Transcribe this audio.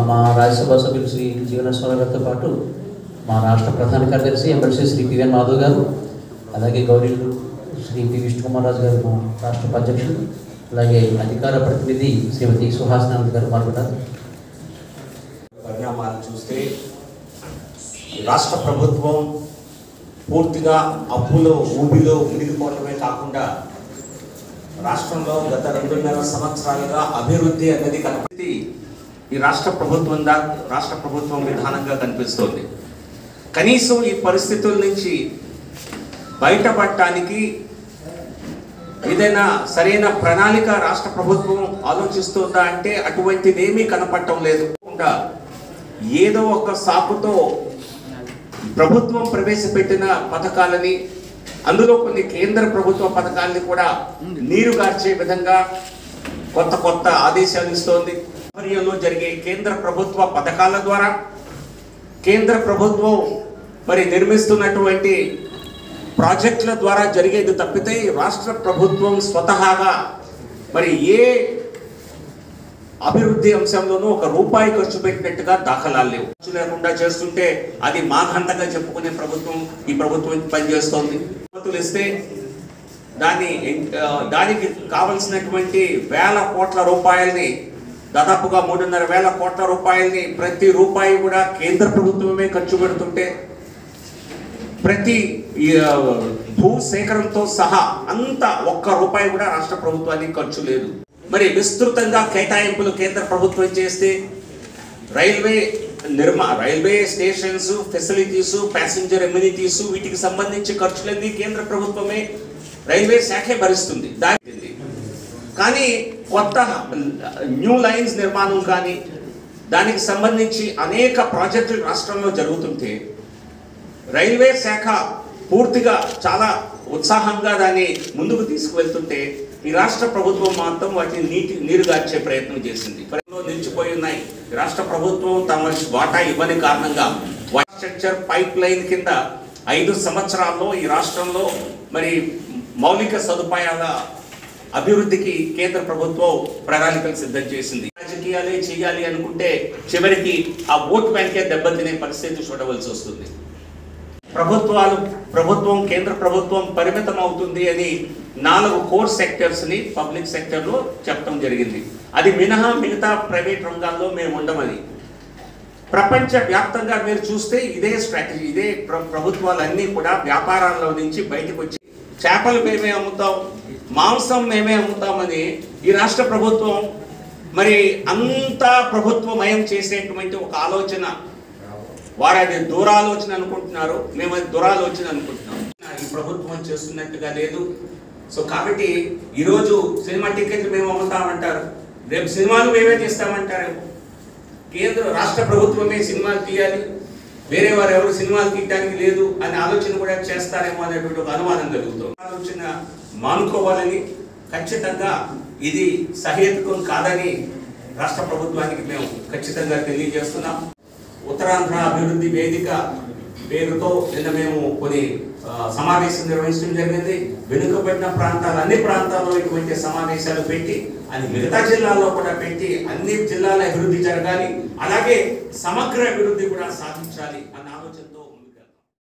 మా రాజ్యసభ సభ్యులు శ్రీ జీవనస్వామి గారితో పాటు మా రాష్ట్ర ప్రధాన కార్యదర్శి ఎమ్మెల్సీ శ్రీ పివిఎన్ మాధవ్ గారు అలాగే గౌరీలు శ్రీ పి విష్ణుకుమార్ రాజు గారు మా రాష్ట్ర ఉపాధ్యక్షులు అలాగే అధికార ప్రతినిధి శ్రీమతి సుహాసినాథ్ గారు పాల్గొన్నారు పరిణామాలు చూస్తే ఈ రాష్ట్ర ప్రభుత్వం పూర్తిగా అప్పులో ఊబిలో మునిగిపోవటమే కాకుండా రాష్ట్రంలో గత రెండున్నర సంవత్సరాలుగా అభివృద్ధి అన్నది కనిపిస్తుంది ఈ రాష్ట్ర ప్రభుత్వం దా రాష్ట్ర ప్రభుత్వం విధానంగా కనిపిస్తోంది కనీసం ఈ పరిస్థితుల నుంచి బయటపడటానికి ఏదైనా సరైన ప్రణాళిక రాష్ట్ర ప్రభుత్వం ఆలోచిస్తుందా అంటే అటువంటిది ఏమీ కనపడటం లేదు కాకుండా ఏదో ఒక సాకుతో ప్రభుత్వం ప్రవేశపెట్టిన పథకాలని అందులో కొన్ని కేంద్ర ప్రభుత్వ పథకాలని కూడా నీరు గార్చే విధంగా కొత్త కొత్త ఆదేశాలు ఇస్తోంది ఆధ్వర్యంలో జరిగే కేంద్ర ప్రభుత్వ పథకాల ద్వారా కేంద్ర ప్రభుత్వం మరి నిర్మిస్తున్నటువంటి ప్రాజెక్టుల ద్వారా జరిగేది తప్పితే రాష్ట్ర ప్రభుత్వం స్వతహాగా మరి ఏ అభివృద్ధి అంశంలోనూ ఒక రూపాయి ఖర్చు పెట్టినట్టుగా దాఖలాలు లేవు ఖర్చు లేకుండా చేస్తుంటే అది మాఘంటగా చెప్పుకునే ప్రభుత్వం ఈ ప్రభుత్వం పనిచేస్తోంది అనుమతులు ఇస్తే దాన్ని ఆ, దానికి కావలసినటువంటి వేల కోట్ల రూపాయల్ని దాదాపుగా మూడున్నర వేల కోట్ల రూపాయల్ని ప్రతి రూపాయి కూడా కేంద్ర ప్రభుత్వమే ఖర్చు పెడుతుంటే ప్రతి ఈ, ఆ, భూ సేకరణతో సహా అంత ఒక్క రూపాయి కూడా రాష్ట్ర ప్రభుత్వానికి ఖర్చు లేదు మరి విస్తృతంగా కేటాయింపులు కేంద్ర ప్రభుత్వం చేస్తే రైల్వే నిర్మా railway stations facilities passenger amenities వీటికి సంబంధించి ఖర్చులన్నీ కేంద్ర ప్రభుత్వమే రైల్వే శాఖే భరిస్తుంది దాని కానీ కొత్త న్యూ లైన్స్ నిర్మాణం కానీ దానికి సంబంధించి అనేక ప్రాజెక్టులు రాష్ట్రంలో జరుగుతుంటే రైల్వే శాఖ పూర్తిగా చాలా ఉత్సాహంగా దాన్ని ముందుకు తీసుకువెళ్తుంటే ఈ రాష్ట్ర ప్రభుత్వం మాత్రం వాటిని నీటి నీరుగార్చే ప్రయత్నం చేసింది పరిలో నిలిచిపోయి ఉన్నాయి ఈ రాష్ట్ర ప్రభుత్వం తమ వాటా ఇవ్వని కారణంగా స్ట్రక్చర్ పైప్ లైన్ కింద ఐదు సంవత్సరాల్లో ఈ రాష్ట్రంలో మరి మౌలిక సదుపాయాల అభివృద్ధికి కేంద్ర ప్రభుత్వం ప్రణాళికలు సిద్ధం చేసింది రాజకీయాలే చేయాలి అనుకుంటే చివరికి ఆ ఓట్ బ్యాంకే దెబ్బతినే పరిస్థితి చూడవలసి వస్తుంది ప్రభుత్వాలు ప్రభుత్వం కేంద్ర ప్రభుత్వం పరిమితం అవుతుంది అని నాలుగు కోర్ సెక్టర్స్ ని పబ్లిక్ సెక్టర్ లో చెప్పడం జరిగింది అది మినహా మిగతా ప్రైవేట్ రంగాల్లో మేము ఉండమని ప్రపంచ వ్యాప్తంగా మీరు చూస్తే ఇదే స్ట్రాటజీ ఇదే ప్ర- ప్రభుత్వాలన్నీ కూడా వ్యాపారాల్లో నుంచి బయటకు వచ్చి చేపలు మేమే అమ్ముతాం మాంసం మేమే అమ్ముతామని ఈ రాష్ట్ర ప్రభుత్వం మరి అంతా ప్రభుత్వమయం చేసేటువంటి ఒక ఆలోచన వారు అది దూరాలోచన అనుకుంటున్నారు మేము అది దురాలోచన అనుకుంటున్నాం ఈ ప్రభుత్వం చేస్తున్నట్టుగా లేదు సో కాబట్టి ఈరోజు సినిమా టికెట్లు మేము అమ్ముతామంటారు రేపు సినిమాలు మేమే తీస్తామంటారు కేంద్ర రాష్ట్ర ప్రభుత్వమే సినిమాలు తీయాలి వేరే వారు ఎవరు సినిమాలు తీయడానికి లేదు అనే ఆలోచన కూడా చేస్తారేమో అనేటువంటి ఒక అనుమానం కలుగుతుంది ఆలోచన మానుకోవాలని ఖచ్చితంగా ఇది సహేతుకం కాదని రాష్ట్ర ప్రభుత్వానికి మేము ఖచ్చితంగా తెలియజేస్తున్నాం ఉత్తరాంధ్ర అభివృద్ధి వేదిక పేరుతో నిన్న మేము కొన్ని ఆ, సమావేశం నిర్వహించడం జరిగింది వెనుకబడిన ప్రాంతాలు అన్ని ప్రాంతాల్లో ఇటువంటి సమావేశాలు పెట్టి అది మిగతా జిల్లాల్లో కూడా పెట్టి అన్ని జిల్లాల అభివృద్ధి జరగాలి అలాగే సమగ్ర అభివృద్ధి కూడా సాధించాలి అన్న